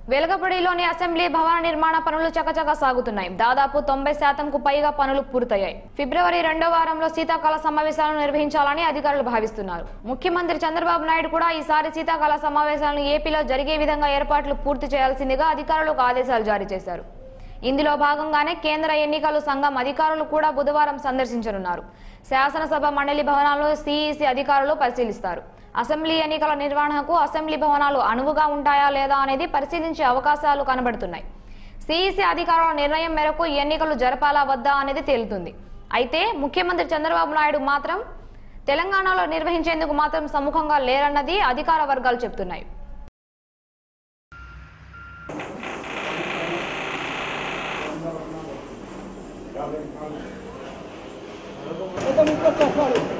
వెలగపూడిలోని assembly భవన నిర్మాణ పనులు చకచక సాగుతున్నాయి దాదాపు తొంభై శాతంకు పైగా పనులు పూర్తయ్యాయి ఫిబ్రవరి రెండో వారంలో శీతాకాల సమావేశాలను నిర్వహించాలని అధికారులు భావిస్తున్నారు ముఖ్యమంత్రి చంద్రబాబు నాయుడు కూడా ఈసారి శీతాకాల సమావేశాలను ఏపీలో జరిగే విధంగా ఏర్పాట్లు పూర్తి చేయాల్సిందిగా అధికారులకు ఆదేశాలు జారీ చేశారు ఇందులో భాగంగానే కేంద్ర ఎన్నికల సంఘం అధికారులు కూడా బుధవారం సందర్శించనున్నారు శాసనసభ మండలి భవనాలను సిఈసి అధికారులు పరిశీలిస్తారు అసెంబ్లీ ఎన్నికల నిర్వహణకు అసెంబ్లీ భవనాలు అనువుగా ఉంటాయా లేదా అనేది పరిశీలించే అవకాశాలు కనబడుతున్నాయి సిఈసి అధికారుల నిర్ణయం మేరకు ఈ ఎన్నికలు జరపాలా వద్దా అనేది తేలుతుంది అయితే ముఖ్యమంత్రి చంద్రబాబు నాయుడు మాత్రం తెలంగాణలో నిర్వహించేందుకు మాత్రం సముఖంగా లేరన్నది అధికార వర్గాలు చెబుతున్నాయి Vamos para